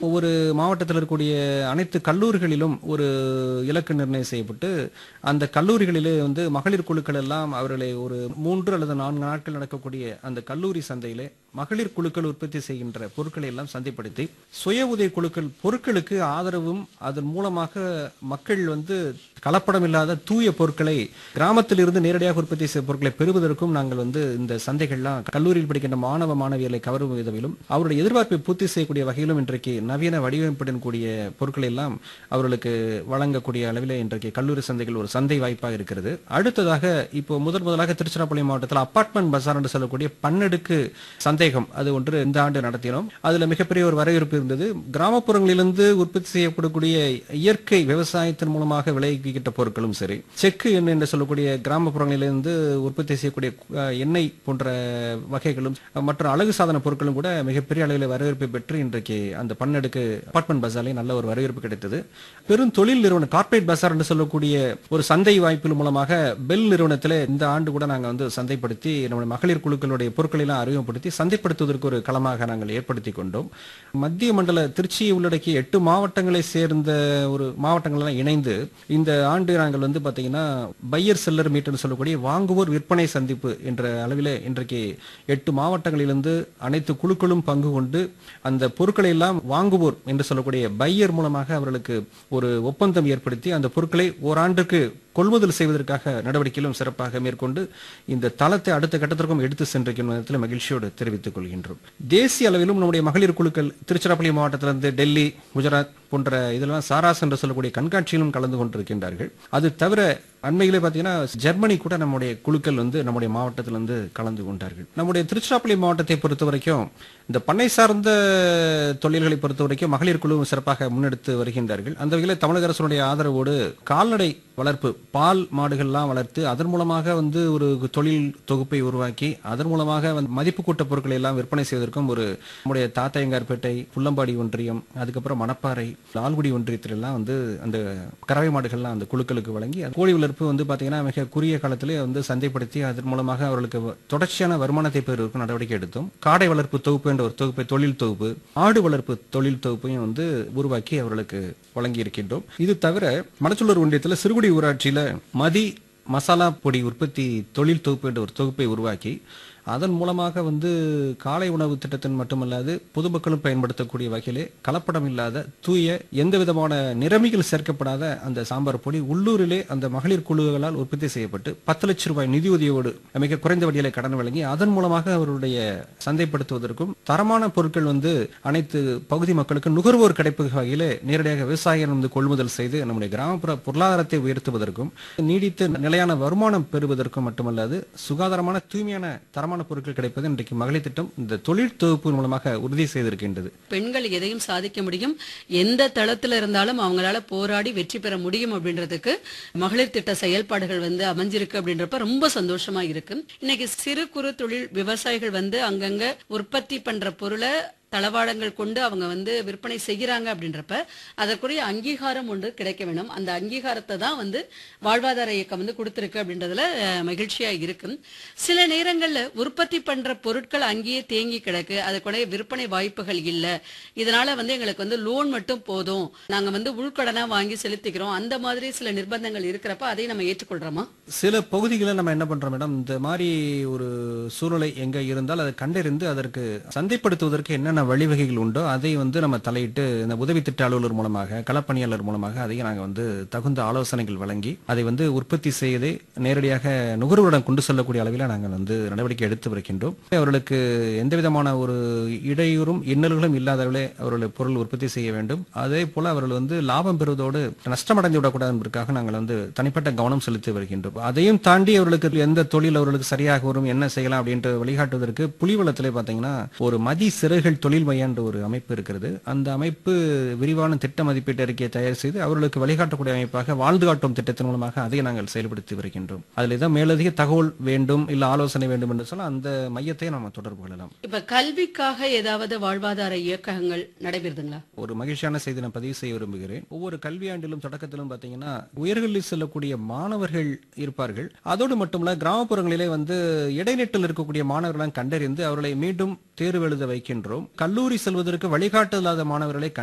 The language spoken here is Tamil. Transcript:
ஒவ்வொரு மாவட்டத்தில் இருக்கக்கூடிய அனைத்து கல்லூரிகளிலும் ஒரு இலக்கு நிர்ணயம் செய்யப்பட்டு அந்த கல்லூரிகளிலே வந்து மகளிர் குழுக்கள் எல்லாம் அவர்களை ஒரு மூன்று அல்லது நான்கு நாட்கள் நடக்கக்கூடிய அந்த கல்லூரி சந்தையிலே மகளிர் குழுக்கள் உற்பத்தி செய்கின்ற பொருட்களை எல்லாம் சந்தைப்படுத்தி சுய உதவி குழுக்கள் பொருட்களுக்கு ஆதரவும் அதன் மூலமாக மக்கள் வந்து கலப்படம் இல்லாத தூய பொருட்களை கிராமத்தில் இருந்து நேரடியாக உற்பத்தி செய்த பொருட்களை பெறுவதற்கும் நாங்கள் வந்து இந்த சந்தைகள்லாம் கல்லூரியில் படிக்கின்ற மாணவ மாணவியர்களை கவரும் விதவிலும் அவருடைய எதிர்பார்ப்பை பூர்த்தி செய்யக்கூடிய வகையிலும் இன்றைக்கு நவீன வடிவமைப்புடன் கூடிய பொருட்களை எல்லாம் அவர்களுக்கு வழங்கக்கூடிய அளவில் இன்றைக்கு கல்லூரி சந்தைகள் ஒரு சந்தை வாய்ப்பாக இருக்கிறது அடுத்ததாக இப்போ முதல் முதலாக திருச்சிராப்பள்ளி மாவட்டத்தில் அபார்ட்மெண்ட் பஜார் என்று சொல்லக்கூடிய பன்னெடுக்கு சந்தேகம் அது ஒன்று இந்த ஆண்டு நடத்தினோம் அதுல மிகப்பெரிய ஒரு வரவேற்பு இருந்தது கிராமப்புறங்களிலிருந்து உற்பத்தி செய்யப்படக்கூடிய இயற்கை விவசாயத்தின் மூலமாக விளைவிக்கின்ற பொருட்களும் சரி செக்கு எண்ணெய் என்று சொல்லக்கூடிய கிராமப்புறங்களிலிருந்து உற்பத்தி செய்யக்கூடிய அஹ், எண்ணெய் போன்ற வகைகளும் மற்றும் அழகு சாதன பொருட்களும் கூட மிகப்பெரிய அளவில் வரவேற்பை பெற்று இன்றைக்கு அந்த பன்னெடுக்கு அபார்ட்மெண்ட் பஜாரில் நல்ல ஒரு வரவேற்பு கிடைத்தது பெரும் தொழில் நிறுவனம் கார்ப்பரேட் பஜார் என்று சொல்லக்கூடிய ஒரு சந்தை வாய்ப்பின் மூலமாக பெல் நிறுவனத்தில் இந்த ஆண்டு கூட நாங்கள் வந்து சந்தைப்படுத்தி நம்முடைய மகளிர் குழுக்களுடைய பொருட்களை எல்லாம் அறிமுகப்படுத்தி சந்தைப்படுத்துவதற்கு ஒரு களமாக நாங்கள் ஏற்படுத்தி கொண்டோம் மத்திய மண்டல திருச்சியை உள்ளடக்கிய எட்டு மாவட்டங்களை சேர்ந்த ஒரு மாவட்டங்கள் எல்லாம் இணைந்து இந்த ஆண்டு நாங்கள் வந்து பாத்தீங்கன்னா பையர் செல்லர் மீட்னு சொல்லக்கூடிய வாங்குவோர் விற்பனை சந்திப்பு என்ற அளவில் இன்றைக்கு எட்டு மாவட்டங்களிலிருந்து அனைத்து குழுக்களும் பங்கு கொண்டு அந்த பொருட்களை எல்லாம் வாங்குவோர் என்று சொல்லக்கூடிய பையர் மூலமாக அவர்களுக்கு ஒரு ஒப்பந்தம் ஏற்படுத்தி அந்த பொருட்களை ஓராண்டுக்கு கொள்முதல் செய்வதற்காக நடவடிக்கையிலும் சிறப்பாக மேற்கொண்டு இந்த தளத்தை அடுத்த கட்டத்திற்கும் எடுத்து சென்றிருக்கும் விதத்தில் மகிழ்ச்சியோடு தெரிவித்துக் கொள்கின்றோம் தேசிய அளவிலும் நம்முடைய மகளிர் குழுக்கள் திருச்சிராப்பள்ளி மாவட்டத்திலிருந்து டெல்லி குஜராத் போன்ற இதெல்லாம் சாராஸ் என்று சொல்லக்கூடிய கண்காட்சியிலும் கலந்து கொண்டிருக்கின்றார்கள் அது தவிர அண்மையிலே பார்த்தீங்கன்னா ஜெர்மனி கூட நம்முடைய குழுக்கள் வந்து நம்முடைய மாவட்டத்தில் வந்து கலந்து கொண்டார்கள் நம்முடைய திருச்சிராப்பள்ளி மாவட்டத்தை பொறுத்த வரைக்கும் இந்த பண்ணை சார்ந்த தொழில்களை பொறுத்த வரைக்கும் மகளிர் குழு சிறப்பாக முன்னெடுத்து வருகின்றார்கள் அந்த வகையில் தமிழக அரசுடைய ஆதரவோடு கால்நடை வளர்ப்பு பால் மாடுகள்லாம் வளர்த்து அதன் மூலமாக வந்து ஒரு தொழில் தொகுப்பை உருவாக்கி அதன் மூலமாக வந்து மதிப்பு கூட்ட பொருட்களை எல்லாம் விற்பனை செய்வதற்கும் ஒரு நம்முடைய தாத்தையங்கார்பேட்டை புள்ளம்பாடி ஒன்றியம் அதுக்கப்புறம் மணப்பாறை லால்குடி ஒன்றியத்தில் எல்லாம் வந்து அந்த கறவை மாடுகள்லாம் அந்த குழுக்களுக்கு வழங்கி அது கோழி வளர்ப்பு வந்து பாத்தீங்கன்னா மிக குறுகிய காலத்திலே வந்து சந்தைப்படுத்தி அதன் மூலமாக அவர்களுக்கு வ- தொடர்ச்சியான வருமானத்தை பெறுவதற்கு நடவடிக்கை எடுத்தோம் காடை வளர்ப்பு தொகுப்பு என்ற ஒரு தொகுப்பை தொழில் தொகுப்பு ஆடு வளர்ப்பு தொழில் தொகுப்பையும் வந்து உருவாக்கி அவர்களுக்கு வழங்கி இருக்கின்றோம் இது தவிர மணச்சூழர் ஒன்றியத்தில் சிறுகுடி ஊராட்சியில மதி மசாலா பொடி உற்பத்தி தொழில் தொகுப்பு என்ற ஒரு தொகுப்பை உருவாக்கி அதன் மூலமாக வந்து காலை உணவு திட்டத்தின் மட்டுமல்லாது பொதுமக்களும் பயன்படுத்தக்கூடிய வகையிலே கலப்படம் இல்லாத தூய எந்த விதமான நிறமிகள் சேர்க்கப்படாத அந்த சாம்பார் பொடி உள்ளூரிலே அந்த மகளிர் குழுக்களால் உற்பத்தி செய்யப்பட்டு பத்து லட்சம் ரூபாய் நிதியுதவியோடு மிக குறைந்த வட்டியிலே கடன் வழங்கி அதன் மூலமாக அவருடைய சந்தைப்படுத்துவதற்கும் தரமான பொருட்கள் வந்து அனைத்து பகுதி மக்களுக்கு நுகர்வோர் கிடைப்பு வகையிலே நேரடியாக விவசாயிகள் வந்து கொள்முதல் செய்து நம்முடைய கிராமப்புற பொருளாதாரத்தை உயர்த்துவதற்கும் நீடித்த நிலையான வருமானம் பெறுவதற்கும் மட்டுமல்லாது சுகாதாரமான தூய்மையான தரமான பொருட்கள் கிடைப்பது இன்றைக்கு மகளிர் திட்டம் இந்த தொழில் தொகுப்பு மூலமாக உறுதி செய்திருக்கின்றது பெண்கள் எதையும் சாதிக்க முடியும் எந்த தளத்துல இருந்தாலும் அவங்களால போராடி வெற்றி பெற முடியும் அப்படின்றதுக்கு மகளிர் திட்ட செயல்பாடுகள் வந்து அமைஞ்சிருக்கு அப்படின்றப்ப ரொம்ப சந்தோஷமா இருக்கு இன்னைக்கு சிறு குறு தொழில் விவசாயிகள் வந்து அங்கங்க உற்பத்தி பண்ற பொருளை தளவாடங்கள் கொண்டு அவங்க வந்து விற்பனை செய்கிறாங்க அப்படின்றப்ப அதற்குரிய அங்கீகாரம் ஒன்று கிடைக்க வேணும் அந்த அங்கீகாரத்தை தான் வந்து வாழ்வாதார இயக்கம் வந்து கொடுத்திருக்கு அப்படின்றதுல அஹ், மகிழ்ச்சியா இருக்கு சில நேரங்கள்ல உற்பத்தி பண்ற பொருட்கள் அங்கேயே தேங்கி கிடக்கு அதுக்குடைய விற்பனை வாய்ப்புகள் இல்ல இதனால வந்து எங்களுக்கு வந்து லோன் மட்டும் போதும் நாங்க வந்து உள்கடனா வாங்கி செலுத்திக்கிறோம் அந்த மாதிரி சில நிர்பந்தங்கள் இருக்கிறப்ப அதை நம்ம ஏற்றுக்கொள்றோமா சில பகுதிகளில் நம்ம என்ன பண்றோம் மேடம் இந்த மாதிரி ஒரு சூழ்நிலை எங்க இருந்தால் அதை கண்டறிந்து அதற்கு சந்தைப்படுத்துவதற்கு என்னென்ன வழிவகைகள் உண்டோ அதை வந்து நம்ம தலையிட்டு இந்த உதவி திட்ட அலுவலர் மூலமாக களப்பணியாளர் மூலமாக அதை நாங்கள் வந்து தகுந்த ஆலோசனைகள் வழங்கி அதை வந்து உற்பத்தி செய்து நேரடியாக நுகர்வோரிடம் கொண்டு செல்லக்கூடிய அளவில் நாங்கள் வந்து நடவடிக்கை எடுத்து வருகின்றோம் அவர்களுக்கு எந்த விதமான ஒரு இடையூறும் இன்னல்களும் இல்லாதவர்களே அவர்கள் பொருள் உற்பத்தி செய்ய வேண்டும் அதே போல அவர்கள் வந்து லாபம் பெறுவதோடு நஷ்டமடைந்து விடக்கூடாது என்பதற்காக நாங்கள் வந்து தனிப்பட்ட கவனம் செலுத்தி வருகின்றோம் அதையும் தாண்டி அவர்களுக்கு எந்த தொழில் அவர்களுக்கு சரியாக வரும் என்ன செய்யலாம் அப்படின்ற வழிகாட்டுவதற்கு புலிவளத்திலே பார்த்தீங்கன்னா ஒரு மதி சிறைகள் தொழில் மையம் என்ற ஒரு அமைப்பு இருக்கிறது அந்த அமைப்பு விரிவான திட்ட மதிப்பீட்டு அறிக்கையை தயார் செய்து அவர்களுக்கு வழிகாட்டக்கூடிய அமைப்பாக வாழ்ந்து காட்டும் திட்டத்தின் மூலமாக அதை நாங்கள் செயல்படுத்தி வருகின்றோம் அதில் ஏதாவது மேலதிக தகவல் வேண்டும் இல்ல ஆலோசனை வேண்டும் என்று சொன்னால் அந்த மையத்தை நாம தொடர்பு கொள்ளலாம் இப்ப கல்விக்காக ஏதாவது வாழ்வாதார இயக்கங்கள் நடைபெறுதுங்களா ஒரு மகிழ்ச்சியான செய்தி நான் பதிவு செய்ய விரும்புகிறேன் ஒவ்வொரு கல்வியாண்டிலும் தொடக்கத்திலும் பாத்தீங்கன்னா உயர்கல்வி செல்லக்கூடிய மாணவர்கள் இருப்பார்கள் அதோடு மட்டுமல்ல கிராமப்புறங்களிலே வந்து இடைநிற்றல் இருக்கக்கூடிய மாணவர்களை கண்டறிந்து அவர்களை மீண்டும் தேர்வு எழுத வைக்கின்றோம் கல்லூரி செல்வதற்கு வழிகாட்டு இல்லாத மாணவர்களை